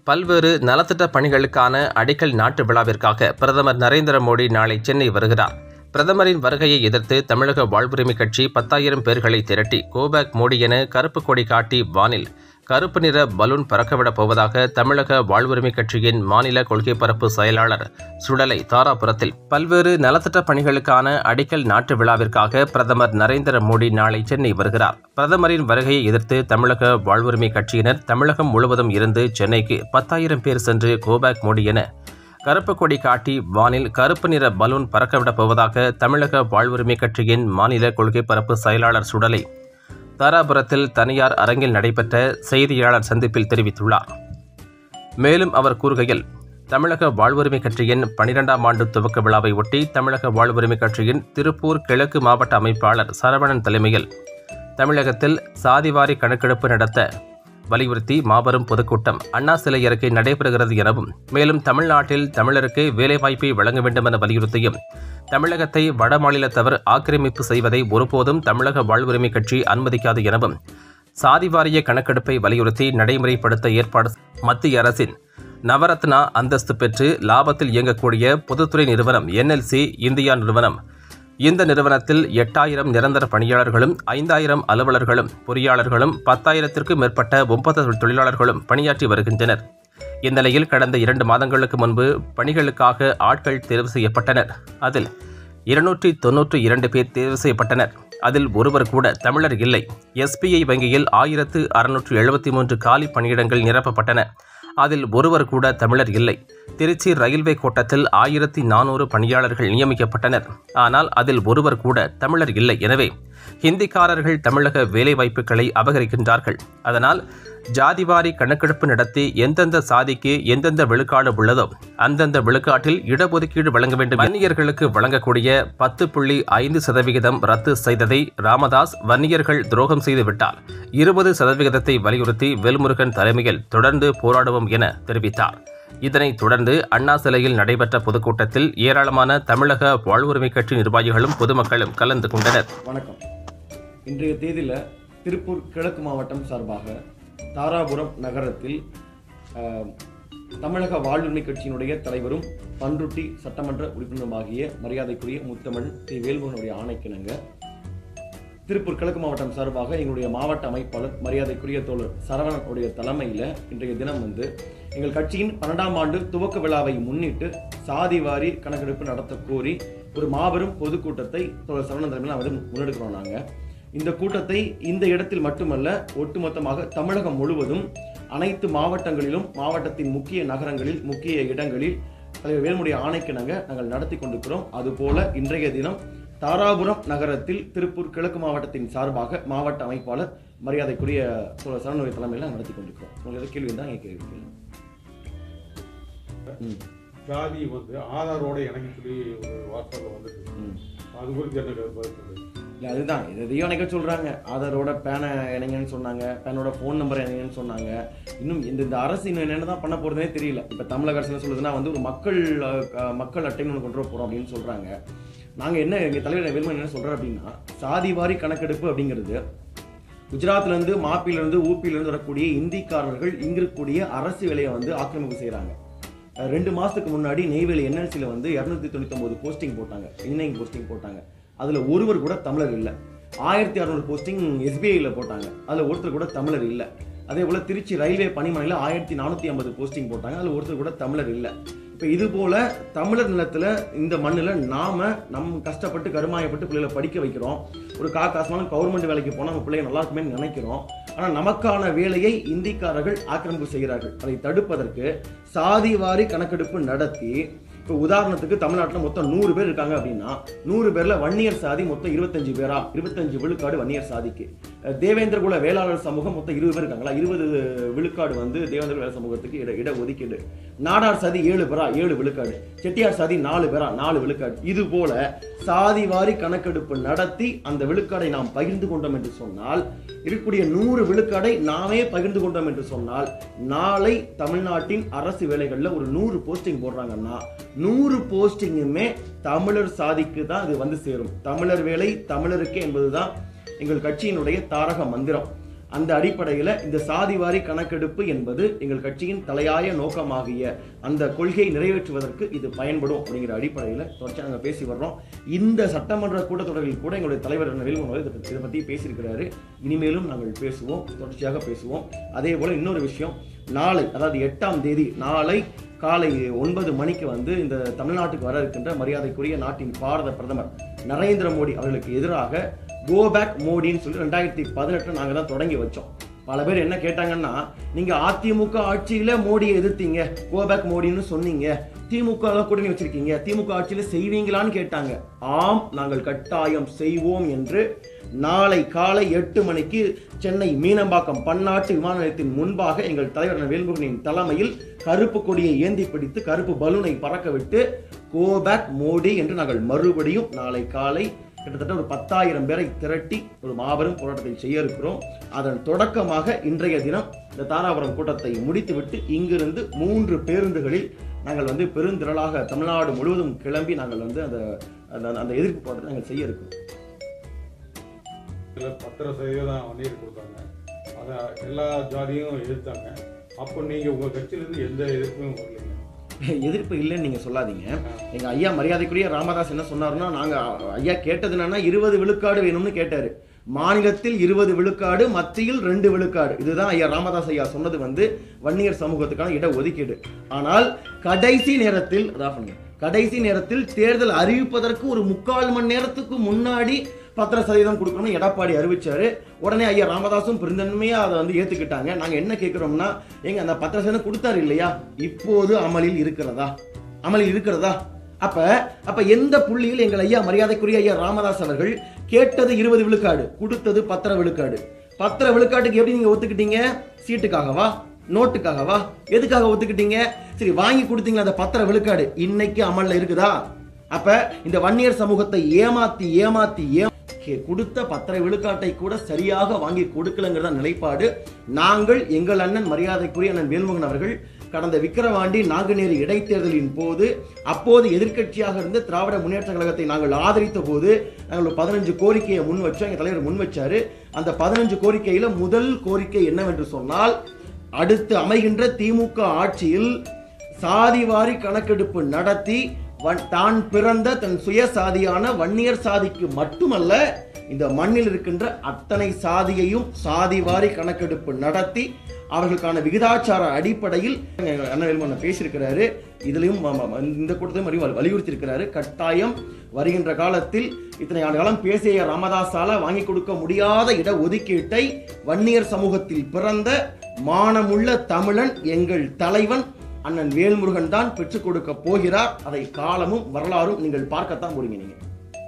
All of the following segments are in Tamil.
பல்வேறு நலத்திட்ட பணிகளுக்கான அடிக்கல் நாட்டு விழாவிற்காக பிரதமர் நரேந்திர மோடி நாளை சென்னை வருகிறார் பிரதமரின் வருகையை எதிர்த்து தமிழக வாழ்வுரிமை கட்சி பத்தாயிரம் பேர்களை திரட்டி கோபேக் மோடி என கருப்பு கொடி காட்டி வானில் கருப்பு நிற பலூன் பறக்கவிடப் போவதாக தமிழக வாழ்வுரிமை கட்சியின் மாநில கொள்கை பரப்பு செயலாளர் சுடலை தாராபுரத்தில் பல்வேறு நலத்திட்ட பணிகளுக்கான அடிக்கல் நாட்டு விழாவிற்காக பிரதமர் நரேந்திர மோடி நாளை சென்னை வருகிறார் பிரதமரின் வருகையை எதிர்த்து தமிழக வாழ்வுரிமை கட்சியினர் தமிழகம் முழுவதும் இருந்து சென்னைக்கு பத்தாயிரம் பேர் சென்று கோபேக் மோடி என கருப்பு கொடி காட்டி வானில் கருப்பு நிற பலூன் பறக்கவிடப் போவதாக தமிழக வாழ்வுரிமை கட்சியின் மாநில கொள்கை பரப்பு செயலாளர் சுடலை தாராபுரத்தில் தனியார் அரங்கில் நடைபெற்ற செய்தியாளர் சந்திப்பில் தெரிவித்துள்ளார் மேலும் அவர் கூறுகையில் தமிழக வாழ்வுரிமை கட்சியின் பனிரெண்டாம் ஆண்டு துவக்க விழாவை ஒட்டி தமிழக வாழ்வுரிமை கட்சியின் திருப்பூர் கிழக்கு மாவட்ட அமைப்பாளர் சரவணன் தலைமையில் தமிழகத்தில் சாதிவாரி கணக்கெடுப்பு நடத்த வலியுறுத்தி மாபெரும் பொதுக்கூட்டம் அண்ணா சிலை அருகே நடைபெறுகிறது எனவும் மேலும் தமிழ்நாட்டில் தமிழருக்கு வேலைவாய்ப்பை வழங்க வேண்டும் என வலியுறுத்தியும் தமிழகத்தை வடமாநிலத்தவர் ஆக்கிரமிப்பு செய்வதை ஒருபோதும் தமிழக வாழ்வுரிமை கட்சி அனுமதிக்காது எனவும் சாதிவாரிய கணக்கெடுப்பை வலியுறுத்தி நடைமுறைப்படுத்த ஏற்பாடு மத்திய அரசின் நவரத்னா அந்தஸ்து பெற்று லாபத்தில் இயங்கக்கூடிய பொதுத்துறை நிறுவனம் என்எல்சி இந்தியா நிறுவனம் இந்த நிறுவனத்தில் எட்டாயிரம் நிரந்தர பணியாளர்களும் ஐந்தாயிரம் அலுவலர்களும் பொறியாளர்களும் பத்தாயிரத்திற்கும் மேற்பட்ட ஒன்பது தொழிலாளர்களும் பணியாற்றி வருகின்றனர் இந்நிலையில் கடந்த இரண்டு மாதங்களுக்கு முன்பு பணிகளுக்காக ஆட்கள் தேர்வு செய்யப்பட்டனர் அதில் இருநூற்றி தொன்னூற்றி இரண்டு பேர் தேர்வு செய்யப்பட்டனர் அதில் ஒருவர் கூட தமிழர் இல்லை எஸ்பிஐ வங்கியில் ஆயிரத்து அறுநூற்று எழுபத்தி மூன்று காலி பணியிடங்கள் நிரப்பப்பட்டன அதில் ஒருவர் கூட தமிழர் இல்லை திருச்சி ரயில்வே கோட்டத்தில் ஆயிரத்தி நானூறு பணியாளர்கள் நியமிக்கப்பட்டனர் ஆனால் அதில் ஒருவர் கூட தமிழர் இல்லை எனவே ஹிந்திக்காரர்கள் தமிழக வேலைவாய்ப்புகளை அபகரிக்கின்றார்கள் அதனால் ஜாதிவாரி கணக்கெடுப்பு நடத்தி எந்தெந்த சாதிக்கு எந்தெந்த விழுக்காடு உள்ளதோ அந்தந்த விழுக்காட்டில் இடஒதுக்கீடு வழங்க வேண்டும் வன்னியர்களுக்கு வழங்கக்கூடிய பத்து புள்ளி ஐந்து சதவிகிதம் ரத்து செய்ததை ராமதாஸ் வன்னியர்கள் துரோகம் செய்துவிட்டால் இருபது சதவிகிதத்தை வலியுறுத்தி வேல்முருகன் தலைமையில் தொடர்ந்து போராடுவோம் என தெரிவித்தார் இதனைத் தொடர்ந்து அண்ணா சிலையில் நடைபெற்ற பொதுக்கூட்டத்தில் ஏராளமான தமிழக வாழ்வுரிமை கட்சி நிர்வாகிகளும் பொதுமக்களும் கலந்து கொண்டனர் வணக்கம் இன்றைய தேதியில் திருப்பூர் கிழக்கு மாவட்டம் சார்பாக தாராபுரம் நகரத்தில் அஹ், தமிழக வாழ்வுரிமை கட்சியினுடைய தலைவரும் பன்ருட்டி சட்டமன்ற உறுப்பினருமாகிய மரியாதைக்குரிய முத்தமிழ் தி வேல்முகனுடைய ஆணைக்கிணங்க திருப்பூர் கிழக்கு மாவட்டம் சார்பாக எங்களுடைய மாவட்ட அமைப்பாளர் மரியாதைக்குரிய தோழர் சரவணனுடைய தலைமையில் இன்றைய தினம் வந்து எங்கள் கட்சியின் பன்னெண்டாம் ஆண்டு துவக்க விழாவை முன்னிட்டு சாதி வாரி கணக்கெடுப்பு நடத்த கோரி ஒரு மாபெரும் பொதுக்கூட்டத்தை தோழர் சரவணன் தலைமையில் வந்து முன்னெடுக்கிறோம் நாங்கள் இந்த கூட்டத்தை இந்த இடத்தில் மட்டுமல்ல ஒட்டுமொத்தமாக தமிழகம் முழுவதும் அனைத்து மாவட்டங்களிலும் மாவட்டத்தின் முக்கிய நகரங்களில் முக்கிய இடங்களில் தலைவர் வேல்முடைய ஆணைக்கிணங்க நாங்கள் நடத்தி கொண்டிருக்கிறோம் அதுபோல இன்றைய தினம் தாராபுரம் நகரத்தில் திருப்பூர் கிழக்கு மாவட்டத்தின் சார்பாக மாவட்ட அமைப்பாளர் மரியாதைக்குரிய தோழர் சரணுடைய தலைமையில் நடத்தி கொண்டிருக்கிறோம் உங்களுக்கு கேள்வி தான் என் கேள்வி கேளுங்க. ம் ஜாதி வந்து ஆதாரோட இணைக்க சொல்லி ஒரு வாட்ஸ்அப்ல வந்துட்டு ம் அது குறித்து எனக்கு பதில் சொல்லு இல்லை அதுதான் இது எதையோ இணைக்க சொல்கிறாங்க ஆதாரோட பேனை இணைங்கன்னு சொன்னாங்க பேனோட ஃபோன் நம்பர் இணைங்கன்னு சொன்னாங்க இன்னும் இந்த இந்த அரசு இன்னும் என்னென்ன தான் பண்ண போகிறதுனே தெரியல இப்போ தமிழக அரசு என்ன சொல்லுதுன்னா வந்து ஒரு மக்கள் அஹ், க- மக்கள் அட்டைன்னு ஒன்று கொண்டு வர போகிறோம் அப்படின்னு சொல்கிறாங்க நாங்கள் என்ன எங்கள் தலைவர் வேலுமணி என்ன சொல்கிறோம் அப்படின்னா சாதிவாரி கணக்கெடுப்பு அப்படிங்கிறது குஜராத்லேருந்து மாப்பிலேருந்து ஊப்பிலேருந்து வரக்கூடிய இந்திக்காரர்கள் இங்க இருக்கக்கூடிய அரசு வேலையை வந்து ஆக்கிரமிப்பு செய்கிறாங்க அஹ் ரெண்டு மாதத்துக்கு முன்னாடி நெய்வேலி என்எல்சியில் வந்து இரநூத்தி தொண்ணூத்தொம்பது போஸ்டிங் போட்டாங்க இன்ஜினியரிங் போஸ்டிங் போட்டாங்க அதில் ஒருவர் கூட தமிழர் இல்லை ஆயிரத்தி அறநூறு போஸ்டிங் எஸ்பிஐயில் போட்டாங்க அதில் ஒருத்தர் கூட தமிழர் இல்லை அதே போல் திருச்சி ரயில்வே பணிமனையில் ஆயிரத்தி நானூற்றி ஐம்பது போஸ்டிங் போட்டாங்க அதில் ஒருத்தர் கூட தமிழர் இல்லை இப்போ இது போல தமிழர் நிலத்தில் இந்த மண்ணில் நாம நம் கஷ்டப்பட்டு கருமாயப்பட்டு பிள்ளைகளை படிக்க வைக்கிறோம் ஒரு கா காசமான கவர்மெண்ட் வேலைக்கு போனால் நம்ம பிள்ளைங்க நல்லா இருக்குமே நினைக்கிறோம் ஆனால் நமக்கான வேலையை இந்திக்காரர்கள் ஆக்கிரமிப்பு செய்கிறார்கள் அதை தடுப்பதற்கு சாதிவாரி கணக்கெடுப்பு நடத்தி இப்போ உதாரணத்துக்கு தமிழ்நாட்டில் மொத்தம் நூறு பேர் இருக்காங்க அப்படின்னா நூறு பேரில் வன்னியர் சாதி மொத்தம் இருபத்தஞ்சு பேரா இருபத்தஞ்சு விழுக்காடு வன்னியர் சாதிக்கு அஹ் தேவேந்திர குல வேளாளர் சமூகம் மொத்தம் இருபது பேர் இருக்காங்களா இருபது விழுக்காடு வந்து தேவேந்திர வேளாளர் சமூகத்துக்கு இட இட ஒதுக்கீடு நாடார் சாதி ஏழு பேரா ஏழு விழுக்காடு செட்டியார் சாதி நாலு பேரா நாலு விழுக்காடு இது போல சாதி வாரி கணக்கெடுப்பு நடத்தி அந்த விழுக்காடை நாம் பகிர்ந்து கொண்டோம் என்று சொன்னால் இருக்கக்கூடிய நூறு விழுக்காடை நாமே பகிர்ந்து கொண்டோம் என்று சொன்னால் நாளை தமிழ்நாட்டின் அரசு வேலைகளில் ஒரு நூறு போஸ்டிங் போடுறாங்கன்னா நூறு போஸ்டிங்குமே தமிழர் சாதிக்கு தான் இது வந்து சேரும் தமிழர் வேலை தமிழருக்கே என்பதுதான் எங்கள் கட்சியினுடைய தாரக மந்திரம் அந்த அடிப்படையில் இந்த சாதிவாரி கணக்கெடுப்பு என்பது எங்கள் கட்சியின் தலையாய நோக்கமாகிய அந்த கொள்கையை நிறைவேற்றுவதற்கு இது பயன்படும் அப்படிங்கிற அடிப்படையில் தொடர்ச்சியாக நாங்கள் பேசி வர்றோம் இந்த சட்டமன்ற கூட்டத்தொடரில் கூட எங்களுடைய தலைவர் வேலுமணி இதை பத்தி- இதை பற்றி பேசியிருக்கிறாரு இனிமேலும் நாங்கள் பேசுவோம் தொடர்ச்சியாக பேசுவோம் அதே போல் இன்னொரு விஷயம் நாளை அதாவது எட்டாம் தேதி நாளை காலை ஒன்பது மணிக்கு வந்து இந்த தமிழ்நாட்டுக்கு வர இருக்கின்ற மரியாதைக்குரிய நாட்டின் பாரத பிரதமர் நரேந்திர மோடி அவர்களுக்கு எதிராக கோ பேக் மோடின்னு சொல்லி ரெண்டாயிரத்தி பதினெட்டில் நாங்கள் தான் தொடங்கி வச்சோம் பல பேர் என்ன கேட்டாங்கன்னா நீங்க அதிமுக ஆட்சியில மோடியை எதிர்த்தீங்க கோ பேக் மோடின்னு சொன்னீங்க திமுக ல கூட்டணி வச்சிருக்கீங்க திமுக ஆட்சியில செய்வீங்களான்னு கேட்டாங்க ஆம் நாங்கள் கட்டாயம் செய்வோம் என்று நாளை காலை எட்டு மணிக்கு சென்னை மீனம்பாக்கம் பன்னாட்டு விமான நிலையத்தின் முன்பாக எங்கள் தலைவர் வேல்முருகனின் தலைமையில் கருப்பு கொடியை ஏந்தி பிடித்து கருப்பு பலூனை பறக்க விட்டு கோ பேக் மோடி என்று நாங்கள் மறுபடியும் நாளை காலை கிட்டத்தட்ட ஒரு பத்தாயிரம் பேரை திரட்டி ஒரு மாபெரும் போராட்டத்தை செய்ய இருக்கிறோம் அதன் தொடக்கமாக இன்றைய தினம் இந்த தாராபுரம் கூட்டத்தை முடித்துவிட்டு இங்கிருந்து மூன்று பேருந்துகளில் நாங்கள் வந்து பெருந்திரளாக தமிழ்நாடு முழுவதும் கிளம்பி நாங்கள் வந்து அந்த அந்த- அந்த எதிர்ப்பு போராட்டத்தை நாங்கள் செய்ய இருக்கோம் இதில் பத்திர சதவீதம் வன்னியர் கொடுத்தாங்க அதை எல்லா ஜாதியும் எதிர்த்தாங்க அப்போ நீங்கள் உங்கள் கட்சியிலேருந்து எந்த எதிர்ப்பும் வரலைங்க எதிர்ப்பு இல்லைன்னு நீங்க சொல்லாதீங்க எங்க ஐயா மரியாதைக்குரிய ராமதாஸ் என்ன சொன்னாருன்னா நாங்க அ- ஐயா கேட்டது என்னன்னா இருபது விழுக்காடு வேணும்னு கேட்டாரு மாநிலத்தில் இருபது விழுக்காடு மத்தியில் ரெண்டு விழுக்காடு இதுதான் ஐயா ராமதாஸ் ஐயா சொன்னது வந்து வன்னியர் சமூகத்துக்கான இட ஒதுக்கீடு ஆனால் கடைசி நேரத்தில் அதான் பண்ணுங்க கடைசி நேரத்தில் தேர்தல் அறிவிப்பதற்கு ஒரு முக்கால் மணி நேரத்துக்கு முன்னாடி பத்திர சதவீதம் கொடுக்கணும்னு எடப்பாடி அறிவிச்சாரு உடனே ஐயா ராமதாசும் பெருந்தன்மையா அதை வந்து ஏத்துக்கிட்டாங்க நாங்க என்ன கேட்கிறோம்னா எங்க அந்த பத்திர சதவீதம் கொடுத்தாரு இல்லையா இப்போது அமலில் இருக்கிறதா அமலில் இருக்கிறதா அப்ப அப்ப எந்த புள்ளியில் எங்கள் ஐயா மரியாதைக்குரிய ஐயா ராமதாஸ் அவர்கள் கேட்டது இருபது விழுக்காடு கொடுத்தது பத்திர விழுக்காடு பத்திர விழுக்காட்டுக்கு எப்படி நீங்க ஒத்துக்கிட்டீங்க சீட்டுக்காகவா நோட்டுக்காகவா எதுக்காக ஒத்துக்கிட்டீங்க சரி வாங்கி கொடுத்தீங்களா அந்த பத்திர விழுக்காடு இன்னைக்கு அமல்ல இருக்குதா அப்ப இந்த வன்னியர் சமூகத்தை ஏமாத்தி ஏமாத்தி ஏ கே- கொடுத்த பத்திர விழுக்காட்டை கூட சரியாக வாங்கி கொடுக்கலங்கிறத நிலைப்பாடு நாங்கள் எங்கள் அண்ணன் மரியாதைக்குரிய அண்ணன் வேல்முகன் அவர்கள் கடந்த விக்கிரவாண்டி நாங்குநேரி இடைத்தேர்தலின் போது அப்போது எதிர்க்கட்சியாக இருந்த திராவிட முன்னேற்ற கழகத்தை நாங்கள் ஆதரித்த போது நாங்கள் ஒரு பதினஞ்சு கோரிக்கையை முன் வச்சோம் எங்கள் தலைவர் முன் வச்சாரு அந்த பதினஞ்சு கோரிக்கையில முதல் கோரிக்கை என்னவென்று சொன்னால் அடுத்து அமைகின்ற திமுக ஆட்சியில் சாதிவாரி கணக்கெடுப்பு நடத்தி வன்- தான் பிறந்த தன் சுயசாதியான வன்னியர் சாதிக்கு மட்டுமல்ல இந்த மண்ணில் இருக்கின்ற அத்தனை சாதியையும் சாதிவாரி கணக்கெடுப்பு நடத்தி அவர்களுக்கான விகிதாச்சார அடிப்படையில் எங்க அண்ணன் வேலுமணி பேசியிருக்கிறாரு இதுலயும் ம- ம- இந்த கூட்டத்தையும் மறுபடியும் வலியுறுத்தி இருக்கிறாரு கட்டாயம் வருகின்ற காலத்தில் இத்தனை ஆண்டு காலம் பேசிய ராமதாஸால வாங்கி கொடுக்க முடியாத இட ஒதுக்கீட்டை வன்னியர் சமூகத்தில் பிறந்த மானமுள்ள தமிழன் எங்கள் தலைவன் அண்ணன் வேல்முருகன் தான் பெற்றுக் கொடுக்க போகிறார் அதை காலமும் வரலாறும் நீங்கள் பார்க்கத்தான் போறீங்க நீங்க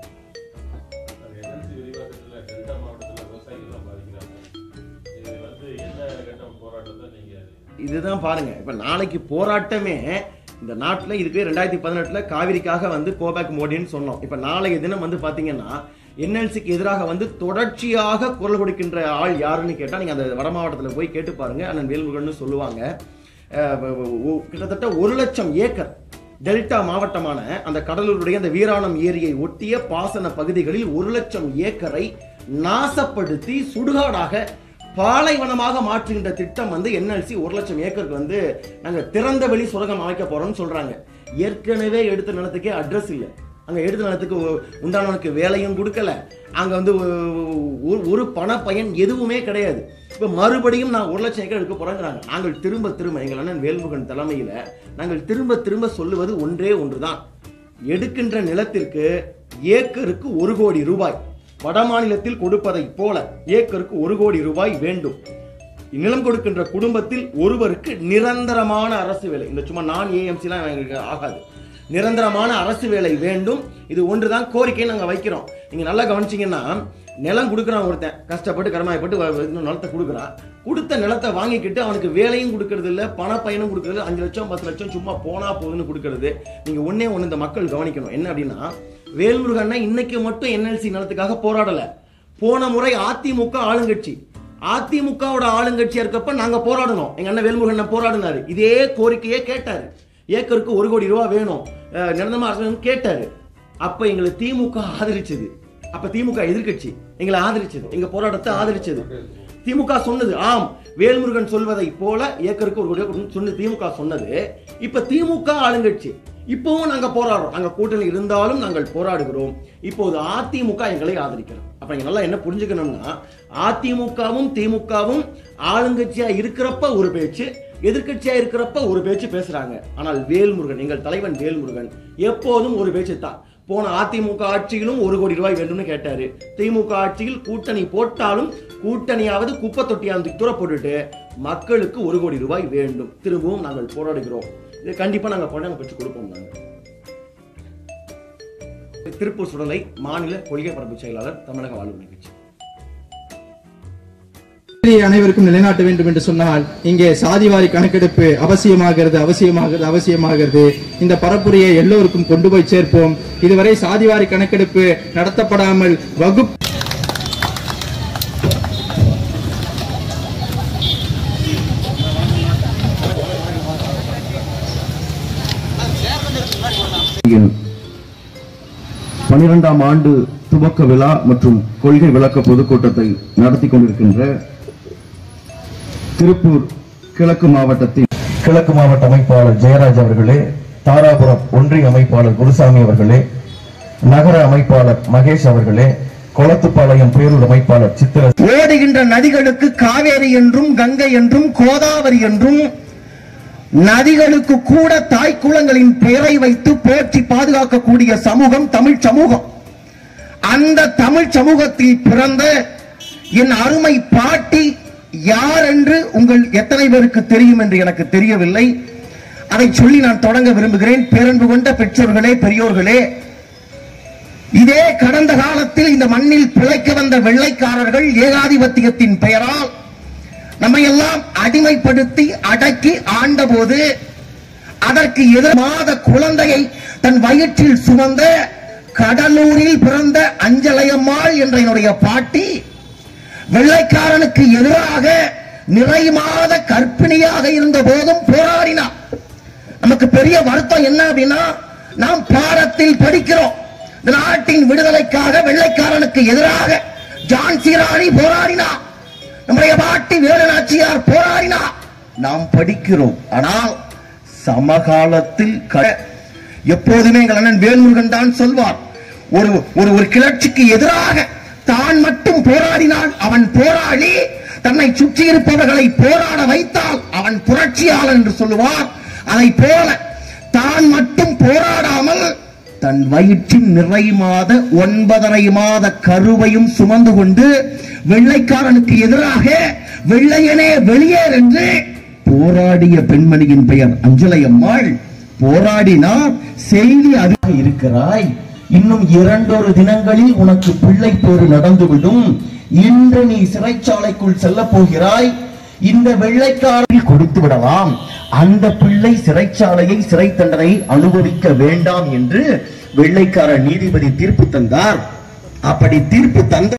அது என்எல்சி விரிவாக்கத்தில் டெல்டா மாவட்டத்தில் விவசாயிகள்லாம் பாதிக்கிறாங்க இது வந்து என்ன கட்ட போராட்டத்தை நீங்கள் இதுதான் பாருங்க இப்ப நாளைக்கு போராட்டமே இந்த நாட்டில் இதுக்கு ரெண்டாயிரத்தி பதினெட்டுல காவிரிக்காக வந்து கோபேக் மோடின்னு சொன்னோம் இப்ப நாளைய தினம் வந்து பாத்தீங்கன்னா என்எல்சிக்கு எதிராக வந்து தொடர்ச்சியாக குரல் கொடுக்கின்ற ஆள் யாருன்னு கேட்டா நீங்க அந்த வட மாவட்டத்துல போய் கேட்டு பாருங்க அண்ணன் வேல்முருகன் சொல்லுவாங்க அஹ் ஒ- கிட்டத்தட்ட ஒரு லட்சம் ஏக்கர் டெல்டா மாவட்டமான அந்த கடலூருடைய அந்த வீராணம் ஏரியை ஒட்டிய பாசன பகுதிகளில் ஒரு லட்சம் ஏக்கரை நாசப்படுத்தி சுடுகாடாக பாலைவனமாக மாற்றுகின்ற திட்டம் வந்து என்எல்சி ஒரு லட்சம் ஏக்கருக்கு வந்து நாங்க திறந்த வெளி சுரங்கம் அமைக்க போறோம்னு சொல்றாங்க ஏற்கனவே எடுத்த நிலத்துக்கே அட்ரஸ் இல்லை அங்க எடுத்த நிலத்துக்கு ஒ- உண்டானவனுக்கு வேலையும் கொடுக்கல அங்க வந்து ஒ- ஒரு- ஒரு பண பயன் எதுவுமே கிடையாது இப்ப மறுபடியும் நான் ஒரு லட்சம் ஏக்கர் எடுக்க போறேங்கிறாங்க நாங்கள் திரும்ப திரும்ப எங்கள் அண்ணன் வேல்முகன் தலைமையில நாங்கள் திரும்ப திரும்ப சொல்லுவது ஒன்றே ஒன்றுதான் எடுக்கின்ற நிலத்திற்கு ஏக்கருக்கு ஒரு கோடி ரூபாய் வடமாநிலத்தில் கொடுப்பதைப் போல ஏக்கருக்கு ஒரு கோடி ரூபாய் வேண்டும் நிலம் கொடுக்கின்ற குடும்பத்தில் ஒருவருக்கு நிரந்தரமான அரசு வேலை இந்த சும்மா நான் ஏஎம்சிலாம் எங்களுக்கு ஆகாது நிரந்தரமான அரசு வேலை வேண்டும் இது ஒன்றுதான் கோரிக்கை நாங்கள் வைக்கிறோம் நீங்க நல்லா கவனிச்சீங்கன்னா நிலம் கொடுக்குறான் ஒருத்தன் கஷ்டப்பட்டு கடமாயப்பட்டு வ- வ- இன்னும் நிலத்தை கொடுக்குறான் கொடுத்த நிலத்தை வாங்கிக்கிட்டு அவனுக்கு வேலையும் கொடுக்கறது இல்ல பண பயனும் கொடுக்கறது இல்ல. அஞ்சு லட்சம் பத்து லட்சம் சும்மா போனா போகுதுன்னு கொடுக்கறது நீங்க ஒண்ணே ஒண்ணு இந்த மக்கள் கவனிக்கணும் என்ன அப்படின்னா வேல்முருகன்னா இன்னைக்கு மட்டும் என்எல்சி நிலத்துக்காக போராடல போன முறை அதிமுக ஆளுங்கட்சி அதிமுகவோட ஆளுங்கட்சியா இருக்கப்ப நாங்க போராடணும் எங்க அண்ணன் வேல்முருகன் போராடினாரு இதே கோரிக்கையே கேட்டாரு ஏக்கருக்கு ஒரு கோடி ரூபாய் வேணும் அஹ், நிரந்தரமா அரசு வேணும்னு கேட்டாரு அப்ப எங்களை திமுக ஆதரிச்சது அப்ப திமுக எதிர்க்கட்சி எங்களை ஆதரிச்சது எங்க போராட்டத்தை ஆதரிச்சது திமுக சொன்னது ஆம் வேல்முருகன் சொல்வதை போல ஏக்கருக்கு ஒரு கோடி ரூபாய் சொன்னது திமுக சொன்னது இப்ப திமுக ஆளுங்கட்சி இப்பவும் நாங்க போராடுறோம் நாங்க கூட்டணி இருந்தாலும் நாங்கள் போராடுகிறோம் இப்போது அதிமுக எங்களை ஆதரிக்கிறோம் அப்ப நீங்க நல்லா என்ன புரிஞ்சுக்கணும்னா அதிமுகவும் திமுகவும் ஆளுங்கட்சியா இருக்கிறப்ப ஒரு பேச்சு எதிர்க்கட்சியா இருக்கிறப்ப ஒரு பேச்சு பேசுறாங்க ஆனால் வேல்முருகன் எங்கள் தலைவன் வேல்முருகன் எப்போதும் ஒரு பேச்சு தான் போன அதிமுக ஆட்சியிலும் ஒரு கோடி ரூபாய் வேண்டும்னு கேட்டாரு திமுக ஆட்சியில் கூட்டணி போட்டாலும் கூட்டணியாவது குப்பை தொட்டியாந்து தூர போட்டுட்டு மக்களுக்கு ஒரு கோடி ரூபாய் வேண்டும் திரும்பவும் நாங்கள் போராடுகிறோம் இது கண்டிப்பா நாங்க பணம் பெற்று கொடுப்போம் நாங்க திருப்பூர் சுடலை மாநில கொள்கை பரப்பு செயலாளர் தமிழக வாழ்வு நிகழ்ச்சி நீதியை அனைவருக்கும் நிலைநாட்ட வேண்டும் என்று சொன்னால் இங்கே சாதிவாரி கணக்கெடுப்பு அவசியமாகிறது அவசியமாகிறது அவசியமாகிறது இந்த பரப்புரையை எல்லோருக்கும் கொண்டு போய் சேர்ப்போம் இதுவரை சாதிவாரி கணக்கெடுப்பு நடத்தப்படாமல் வகுப்பு பனிரெண்டாம் ஆண்டு துவக்க விழா மற்றும் கொள்கை விளக்க பொதுக்கூட்டத்தை நடத்தி கொண்டிருக்கின்ற திருப்பூர் கிழக்கு மாவட்டத்தின் கிழக்கு மாவட்ட அமைப்பாளர் ஜெயராஜ் அவர்களே தாராபுரம் ஒன்றிய அமைப்பாளர் குருசாமி அவர்களே நகர அமைப்பாளர் மகேஷ் அவர்களே கொளத்துப்பாளையம் பேரூர் அமைப்பாளர் சித்திர ஓடுகின்ற நதிகளுக்கு காவேரி என்றும் கங்கை என்றும் கோதாவரி என்றும் நதிகளுக்கு கூட தாய் குளங்களின் பெயரை வைத்து போற்றி பாதுகாக்கக்கூடிய சமூகம் தமிழ் சமூகம் அந்த தமிழ் சமூகத்தில் பிறந்த என் அருமை பாட்டி யார் என்று உங்கள் எத்தனை பேருக்கு தெரியும் என்று எனக்கு தெரியவில்லை அதை சொல்லி நான் தொடங்க விரும்புகிறேன் பேரன்பு கொண்ட பெற்றோர்களே பெரியோர்களே இதே கடந்த காலத்தில் இந்த மண்ணில் பிழைக்க வந்த வெள்ளைக்காரர்கள் ஏகாதிபத்தியத்தின் பெயரால் நம்மை எல்லாம் அடிமைப்படுத்தி அடக்கி ஆண்டபோது அதற்கு எதிர் மாத குழந்தையை தன் வயிற்றில் சுமந்த கடலூரில் பிறந்த அஞ்சலையம்மாள் என்ற என்னுடைய பாட்டி வெள்ளைக்காரனுக்கு எதிராக நிறை மாத கற்பிணியாக இருந்த போதும் போராடினார் நமக்கு பெரிய வருத்தம் என்ன அப்படின்னா நாம் பாடத்தில் படிக்கிறோம் இந்த நாட்டின் விடுதலைக்காக வெள்ளைக்காரனுக்கு எதிராக ஜான்சி ராணி போராடினார் நம்முடைய பாட்டி வேலுநாச்சியார் போராடினார் நாம் படிக்கிறோம் ஆனால் சமகாலத்தில் க- எப்போதுமே எங்கள் அண்ணன் வேல்முருகன் தான் சொல்வார் ஒரு ஒரு ஒரு கிளர்ச்சிக்கு எதிராக தான் மட்டும் போராடினால் அவன் போராடி தன்னை சுற்றி இருப்பவர்களை போராட வைத்தால் அவன் புரட்சியாளன் என்று சொல்லுவார் அதை போல தான் மட்டும் போராடாமல் தன் வயிற்றின் நிறை மாத ஒன்பதரை மாத கருவையும் சுமந்து கொண்டு வெள்ளைக்காரனுக்கு எதிராக வெள்ளையனே வெளியேறு என்று போராடிய பெண்மணியின் பெயர் அஞ்சலை அம்மாள் போராடினார் செய்தி அதிக இருக்கிறாய் இன்னும் இரண்டொரு தினங்களில் உனக்கு பிள்ளை பேறு நடந்துவிடும் இன்று நீ சிறைச்சாலைக்குள் செல்ல போகிறாய் இந்த வெள்ளைக்காரில் கொடுத்து விடலாம் அந்த பிள்ளை சிறைச்சாலையை சிறை தண்டனை அனுபவிக்க வேண்டாம் என்று வெள்ளைக்கார நீதிபதி தீர்ப்பு தந்தார் அப்படி தீர்ப்பு தந்த